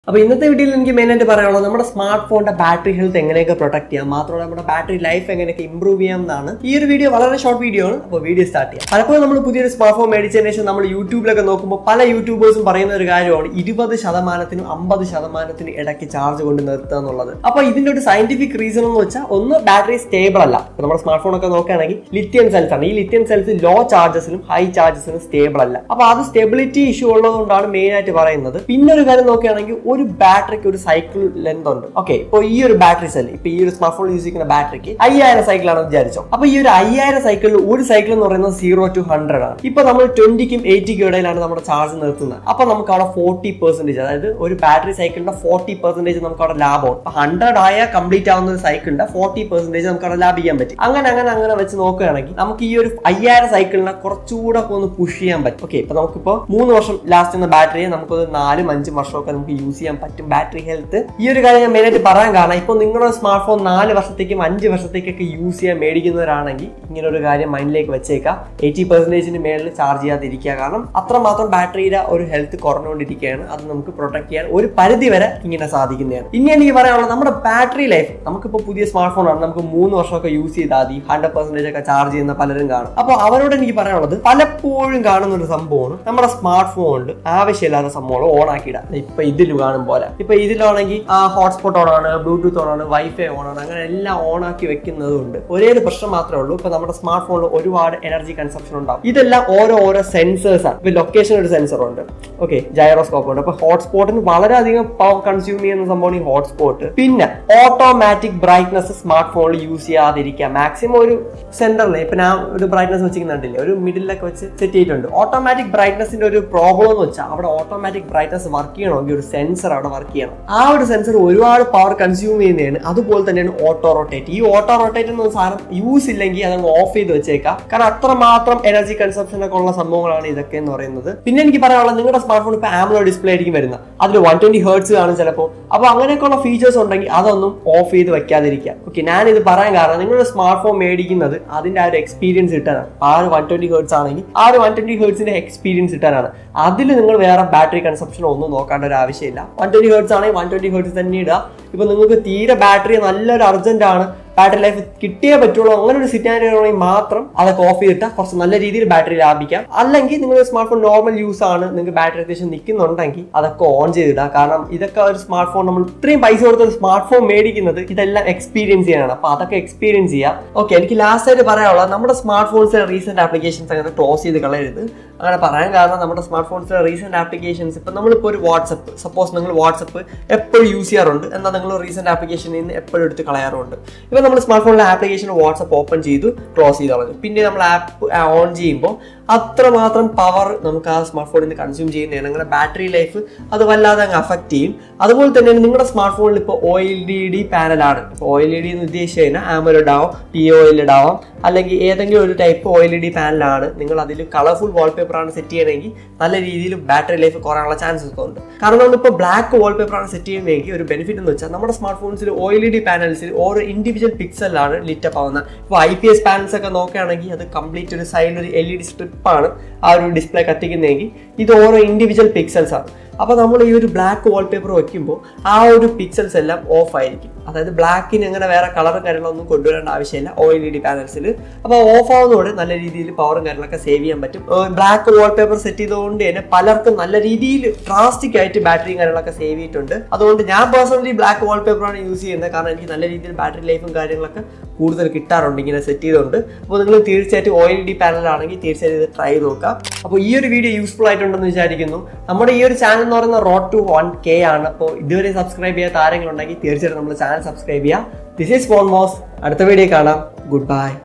അപ്പോൾ ഇന്നത്തെ വീഡിയോയിൽ എനിക്ക് മെയിനായിട്ട് പറയാനുള്ളത് നമ്മുടെ സ്മാർട്ട് ഫോണിന്റെ ബാറ്ററി ഹെൽത്ത് എങ്ങനെയൊക്കെ പ്രൊട്ടക്ട് ചെയ്യാം മാത്രമല്ല നമ്മുടെ ബാറ്ററി ലൈഫ് എങ്ങനെയൊക്കെ ഇംപ്രൂവ് ചെയ്യാം എന്നാണ് ഈ ഒരു വീഡിയോ വളരെ ഷോർട്ട് വീഡിയോ ആണ് അപ്പോൾ വീഡിയോ സ്റ്റാർട്ട് ചെയ്യാം പലപ്പോഴും നമ്മൾ പുതിയൊരു സ്മാർട്ട് ഫോൺ മേടിച്ചതിന് ശേഷം നമ്മൾ യൂട്യൂബിലൊക്കെ നോക്കുമ്പോൾ പല യൂട്യൂബേഴ്സും പറയുന്ന ഒരു കാര്യമാണ് ഇരുപത് ശതമാനത്തിനും അമ്പത് ശതമാനത്തിനും ഇടയ്ക്ക് ചാർജ് കൊണ്ട് നിർത്തുക എന്നുള്ളത് അപ്പോൾ ഇതിന്റെ ഒരു സയന്റിഫിക് റീസൺ എന്ന് വെച്ചാൽ ഒന്ന് ബാറ്ററി സ്റ്റേബിൾ അല്ല ഇപ്പോൾ നമ്മുടെ സ്മാർട്ട് ഫോൺ ഒക്കെ നോക്കുകയാണെങ്കിൽ ലിത്യം സെൽസ് ആണ് ഈ ലിത്യം സെൽസ് ലോ ചാർജസിലും ഹൈ ചാർജസിലും സ്റ്റേബിൾ അല്ല അപ്പോൾ അത് സ്റ്റെബിലിറ്റി ഇഷ്യൂ ഉള്ളതുകൊണ്ടാണ് മെയിൻ ആയിട്ട് പറയുന്നത് പിന്നെ ഒരു കാര്യം നോക്കുകയാണെങ്കിൽ ഒരു ബാറ്ററിക്ക് ഒരു സൈക്കിൾ ലെന്ത് ഉണ്ട് ഓക്കെ ഇപ്പോൾ ഈ ഒരു ബാറ്ററി സെൽ ഇപ്പൊ ഈ ഒരു സ്മാർട്ട് ഫോൺ യൂസ് ചെയ്യുന്ന ബാറ്ററിക്ക് അയ്യായിരം സൈക്കിൾ ആണെന്ന് വിചാരിച്ചോ അപ്പൊ ഈ ഒരു അയ്യായിരം സൈക്കിളിൽ ഒരു സൈക്കിൾ എന്ന് പറയുന്നത് സീറോ ടു ഹൺഡ്രഡ് ആണ് ഇപ്പൊ നമ്മൾ ട്വന്റിക്കും എയ്റ്റിക്കും ഇടയിലാണ് നമ്മുടെ ചാർജ് നിർത്തുന്നത് അപ്പൊ നമുക്ക് അവിടെ ഫോർട്ടി പെർസെന്റേജ് അതായത് ഒരു ബാറ്ററി സൈക്കിളിന്റെ ഫോർട്ടി പെർസെന്റേജ് നമുക്ക് അവിടെ ലാഭമാണ് അപ്പൊ ഹൺഡ്രഡ് ആയ കംപ്ലീറ്റ് ആവുന്ന ഒരു സൈക്കിളിന്റെ ഫോർട്ടി പെർസെന്റേജ് നമുക്ക് അവിടെ ലാഭിക്കാൻ പറ്റും അങ്ങനെ അങ്ങനെ അങ്ങനെ വെച്ച് നോക്കുകയാണെങ്കിൽ നമുക്ക് ഈ ഒരു അയ്യായിരം സൈക്കിളിനെ കുറച്ചുകൂടെ ഒന്ന് പുഷ് ചെയ്യാൻ പറ്റും ഓക്കെ ഇപ്പൊ നമുക്കിപ്പോ മൂന്ന് വർഷം ലാസ്റ്റ് ചെയ്യുന്ന ബാറ്ററിയെ നമുക്കൊരു നാലും അഞ്ചും വർഷമൊക്കെ നമുക്ക് യൂസ് ചെയ്യാൻ പറ്റും ബാറ്ററി ഹെൽത്ത് ഈ ഒരു കാര്യം ഞാൻ മെയിനായിട്ട് പറയാൻ കാരണം ഇപ്പോൾ നിങ്ങളുടെ സ്മാർട്ട് ഫോൺ നാല് വർഷത്തേക്കും അഞ്ച് വർഷത്തേക്കൊക്കെ യൂസ് ചെയ്യാൻ മേടിക്കുന്നവരാണെങ്കിൽ ഇങ്ങനെ ഒരു കാര്യം മൈൻഡിലേക്ക് വെച്ചേക്കാം എയ്റ്റി പെർസെന്റേജിന് മേളിൽ ചാർജ് ചെയ്യാതിരിക്കുക കാരണം അത്രമാത്രം ബാറ്ററിയുടെ ഒരു ഹെൽത്ത് കുറഞ്ഞുകൊണ്ടിരിക്കുകയാണ് അത് നമുക്ക് പ്രൊട്ടക്ട് ചെയ്യാൻ ഒരു പരിധി വരെ ഇങ്ങനെ സാധിക്കുന്നതാണ് ഇനി എനിക്ക് പറയാനുള്ളത് നമ്മുടെ ബാറ്ററി ലൈഫ് നമുക്കിപ്പോൾ പുതിയ സ്മാർട്ട് ഫോൺ ആണ് നമുക്ക് മൂന്ന് വർഷമൊക്കെ യൂസ് ചെയ്താൽ മതി ഹൺഡ്രഡ് പെർസെന്റേജ് ഒക്കെ ചാർജ് ചെയ്യുന്ന പലരും കാണും അപ്പോൾ അവരോട് എനിക്ക് പറയാനുള്ളത് പലപ്പോഴും കാണുന്ന ഒരു സംഭവമാണ് നമ്മുടെ സ്മാർട്ട് ഫോണിൽ ആവശ്യമില്ലാത്ത സംഭവങ്ങൾ ഓൺ ആക്കിയിടാം ഇപ്പൊ ഇതിൽ കാണും പോലെ ഇപ്പൊ ഇതിലാണെങ്കിൽ ആ ഹോട്ട്സ്പോട്ട് ഓൺ ആണ് ബ്ലൂടൂത്ത് ഓൺ ആണ് വൈഫൈ ഓൺ ആണ് അങ്ങനെ എല്ലാം ഓൺ ആക്കി വെക്കുന്നതുകൊണ്ട് ഒരേ ഒരു പ്രശ്നം മാത്രമേ ഉള്ളൂ ഇപ്പൊ നമ്മുടെ സ്മാർട്ട് ഫോണിൽ ഒരുപാട് എനർജി കൺസപ്ഷൻ ഉണ്ടാവും ഇതെല്ലാം ഓരോ ഓരോ സെൻസേഴ്സ് ആണ് ഇപ്പൊ ലൊക്കേഷൻ ഒരു സെൻസർ ഉണ്ട് ഓക്കെ ജൈറോസ്കോപ്പ് ഉണ്ട് അപ്പൊ ഹോട്ട്സ്പോട്ടിന് വളരെയധികം പവർ കൺസ്യൂം ചെയ്യുന്ന സംഭവമാണ് ഈ ഹോട്ട്സ്പോട്ട് പിന്നെ ഓട്ടോമാറ്റിക് ബ്രൈറ്റ്നസ് സ്മാർട്ട് ഫോണിൽ യൂസ് ചെയ്യാതിരിക്കുക മാക്സിമം ഒരു സെന്ററിൽ ഇപ്പൊ ഞാൻ ഒരു ബ്രൈറ്റ്നസ് വെച്ചിരിക്കുന്നുണ്ടില്ലേ ഒരു മിഡിലൊക്കെ വെച്ച് സെറ്റ് ചെയ്തിട്ടുണ്ട് ഓട്ടോമാറ്റിക് ബ്രൈറ്റ്നസിന്റെ ഒരു പ്രോബ്ലം എന്ന് വെച്ചാൽ അവിടെ ഓട്ടോമാറ്റിക് ബ്രൈറ്റ്നസ് വർക്ക് ചെയ്യണമെങ്കിൽ ഒരു സെൻസർ അവിടെ വർക്ക് ചെയ്യണം ആ ഒരു സെൻസർ ഒരുപാട് പവർ കൺസ്യൂം ചെയ്യുന്നതാണ് അതുപോലെ തന്നെയാണ് ഓട്ടോ റൊട്ടേറ്റ് ഈ ഓട്ടോ റൊട്ടേറ്റ് എന്ന സാധനം യൂസ് ഇല്ലെങ്കിൽ അതങ്ങ് ഓഫ് ചെയ്ത് വെച്ചേക്കാം കാരണം അത്രമാത്രം എനർജി കൺസപ്ഷൻ ഒക്കെ ഉള്ള സംഭവങ്ങളാണ് ഇതൊക്കെ എന്ന് പറയുന്നത് പിന്നെ എനിക്ക് പറയാനുള്ളത് നിങ്ങളുടെ സ്മാർട്ട് ഫോൺ ഇപ്പൊ ആംബ്ലോ ഡിസ്പ്ലേ ആയിരിക്കും വരുന്നത് അതിൽ വൺ ട്വന്റി ഹേർട്സ് കാണും ചിലപ്പോൾ അപ്പോൾ അങ്ങനെയൊക്കെയുള്ള ഫീച്ചേഴ്സ് ഉണ്ടെങ്കിൽ അതൊന്നും ഓഫ് ചെയ്ത് വെക്കാതിരിക്കുക ഓക്കെ ഞാൻ ഇത് പറയാൻ കാരണം നിങ്ങളുടെ സ്മാർട്ട് ഫോൺ മേടിക്കുന്നത് അതിന്റെ ആ ഒരു എക്സ്പീരിയൻസ് കിട്ടാനാണ് ആ ഒരു വൺ ട്വന്റി ഹേർട്സ് ആണെങ്കിൽ ആ ഒരു വൺ ട്വന്റി ഹേർട്സിന്റെ എക്സ്പീരിയൻസ് കിട്ടാനാണ് അതിൽ നിങ്ങൾ വേറെ ബാറ്ററി കൺസപ്ഷൻ ഒന്നും നോക്കേണ്ട ഒരു ആവശ്യമില്ല വൺ ട്വന്റി ഹേർട്സ് ആണെങ്കിൽ വൺ ട്വന്റി ഹേർട്സ് തന്നെ ഇടുക ഇപ്പൊ നിങ്ങൾക്ക് തീരെ ബാറ്ററി നല്ലൊരു അർജന്റ് ആണ് ബാറ്ററി ലൈഫ് കിട്ടിയേ പറ്റുള്ളൂ അങ്ങനെ ഒരു സിറ്റാനിയോ ആണെങ്കിൽ മാത്രം അതൊക്കെ ഓഫ് ചെയ്തിട്ടാൽ കുറച്ച് നല്ല രീതിയിൽ ബാറ്ററി ലാഭിക്കാം അല്ലെങ്കിൽ നിങ്ങൾ സ്മാർട്ട് ഫോൺ നോർമൽ യൂസ് ആണ് നിങ്ങൾക്ക് ബാറ്ററി അത്യാവശ്യം നിൽക്കുന്നുണ്ടെങ്കിൽ അതൊക്കെ ഓൺ ചെയ്തിടുക കാരണം ഇതൊക്കെ ഒരു സ്മാർട്ട് ഫോൺ നമ്മൾ ഇത്രയും പൈസ കൊടുത്ത ഒരു സ്മാർട്ട് ഫോൺ മേടിക്കുന്നത് ഇതെല്ലാം എക്സ്പീരിയൻസ് ചെയ്യാനാണ് അപ്പൊ അതൊക്കെ എക്സ്പീരിയൻസ് ചെയ്യാം ഓക്കെ എനിക്ക് ലാസ്റ്റ് ആയിട്ട് പറയാനുള്ളത് നമ്മുടെ സ്മാർട്ട് ഫോൺസിലെ റീസെന്റ് ആപ്ലിക്കേഷൻസ് അങ്ങനെ ക്ലോസ് ചെയ്ത് കളയരുത് അങ്ങനെ പറയാൻ കാരണം നമ്മുടെ സ്മാർട്ട് ഫോൺസിലെ റീസെന്റ് ആപ്ലിക്കേഷൻസ് ഇപ്പൊ നമ്മളിപ്പോൾ ഒരു വാട്സപ്പ് സപ്പോസ് നിങ്ങൾ വാട്സപ്പ് എപ്പോഴും യൂസ് ചെയ്യാറുണ്ട് എന്നാൽ നിങ്ങൾ റീസെന്റ് ആപ്ലിക്കേഷനിൽ നിന്ന് എപ്പോഴും എടുത്ത് കളയാറുണ്ട് ഇപ്പൊ നമ്മൾ സ്മാർട്ട് ഫോണിലെ ആപ്ലിക്കേഷൻ വാട്സപ്പ് ഓപ്പൺ ചെയ്തു ക്ലോസ് ചെയ്ത് കളഞ്ഞു പിന്നെ നമ്മൾ ആപ്പ് ഓൺ ചെയ്യുമ്പോൾ അത്രമാത്രം പവർ നമുക്ക് ആ സ്മാർട്ട് ഫോണിൽ നിന്ന് കൺസ്യൂം ചെയ്യുന്നതാണ് നിങ്ങളുടെ ബാറ്ററി ലൈഫ് അത് വല്ലാതെ അങ്ങ് അഫക്റ്റ് ചെയ്യും അതുപോലെ തന്നെ നിങ്ങളുടെ സ്മാർട്ട് ഫോണിൽ ഇപ്പോൾ ഒ എൽ ഡി ഡി പാനലാണ് ഇപ്പോൾ ഒ എൽ ഇ ഡി എന്ന് ഉദ്ദേശിച്ച് കഴിഞ്ഞാൽ ആമലോഡ് ആവാം പി ഒ എൽ ആവാം അല്ലെങ്കിൽ ഏതെങ്കിലും ഒരു type O L E D പാനലാണ് നിങ്ങൾ അതിൽ കളർഫുൾ വാൾപേപ്പറാണ് സെറ്റ് ചെയ്യണമെങ്കിൽ നല്ല രീതിയിൽ ബാറ്ററി ലൈഫ് കുറയാനുള്ള ചാൻസസ് ഉണ്ട് കാരണം നമ്മളിപ്പോൾ ബ്ലാക്ക് വാൾപേപ്പറാണ് സെറ്റ് ചെയ്യുന്നതെങ്കിൽ ഒരു ബെനിഫിറ്റ് എന്ന് വെച്ചാൽ നമ്മുടെ സ്മാർട്ട് ഫോൺസിൽ ഒ എൽ ഇ ഡി പാനൽസിൽ ഓരോ ഇൻഡിവിജ്വൽ പിക്സലാണ് ലിറ്റപ്പ് ആവുന്നത് ഇപ്പോൾ ഐ പി എസ് പാനൽസ് ഒക്കെ നോക്കുകയാണെങ്കിൽ അത് കംപ്ലീറ്റ് ഒരു സൈഡിൽ ഒരു എൽ ഇ ഡി സ്ട്രിപ്പാണ് ആ ഒരു ഡിസ്പ്ലേ കത്തിക്കുന്നതെങ്കിൽ ഇത് ഓരോ ഇൻഡിവിജ്വൽ പിക്സൽസ് ആണ് അപ്പോൾ നമ്മൾ ഈ ഒരു ബ്ലാക്ക് വാൾപേപ്പർ വെക്കുമ്പോൾ ആ ഒരു പിക്സൽസ് എല്ലാം ഓഫ് ആയിരിക്കും അതായത് ബ്ലാക്കിന് അങ്ങനെ വേറെ കളറും കാര്യങ്ങളൊന്നും കൊണ്ടുവരേണ്ട ആവശ്യമില്ല ഒ എൽ ഇ ഡി പാനൽസിൽ അപ്പോൾ ഓഫ് ആവുന്നതോടെ നല്ല രീതിയിൽ പവറും കാര്യങ്ങളൊക്കെ സേവ് ചെയ്യാൻ പറ്റും ബ്ലാക്ക് വാൾപേപ്പർ സെറ്റ് ചെയ്തുകൊണ്ട് തന്നെ പലർക്കും നല്ല രീതിയിൽ ഡ്രാസ്റ്റിക് ആയിട്ട് ബാറ്ററിയും കാര്യങ്ങളൊക്കെ സേവ് ചെയ്തിട്ടുണ്ട് അതുകൊണ്ട് ഞാൻ പേഴ്സണലി ബ്ലാക്ക് വാൾപേപ്പറാണ് യൂസ് ചെയ്യുന്നത് കാരണം എനിക്ക് നല്ല രീതിയിൽ ബാറ്ററി ലൈഫും കാര്യങ്ങളൊക്കെ കൂടുതൽ കിട്ടാറുണ്ട് ഇങ്ങനെ സെറ്റ് ചെയ്തുകൊണ്ട് അപ്പോൾ നിങ്ങൾ തീർച്ചയായിട്ടും ഒ എൽ ഡി പാനലാണെങ്കിൽ തീർച്ചയായിട്ടും ഇത് ട്രൈ ചെയ്ത് നോക്കാം അപ്പോൾ ഈ ഒരു വീഡിയോ യൂസ്ഫുൾ ആയിട്ടുണ്ടെന്ന് വിചാരിക്കുന്നു നമ്മുടെ ഈ ഒരു ചാനൽ എന്ന് പറയുന്നത് റോഡ് ടു വൺ കെ ആണ് അപ്പോൾ ഇതുവരെ സബ്സ്ക്രൈബ് ചെയ്യാത്ത ആരെങ്കിലും ഉണ്ടെങ്കിൽ തീർച്ചയായിട്ടും നമ്മൾ ചാനൽ സബ്സ്ക്രൈബ് ചെയ്യുക ദിസ് ഈസ് ഫോൺ മോസ് അടുത്ത വീഡിയോ കാണാം ഗുഡ് ബൈ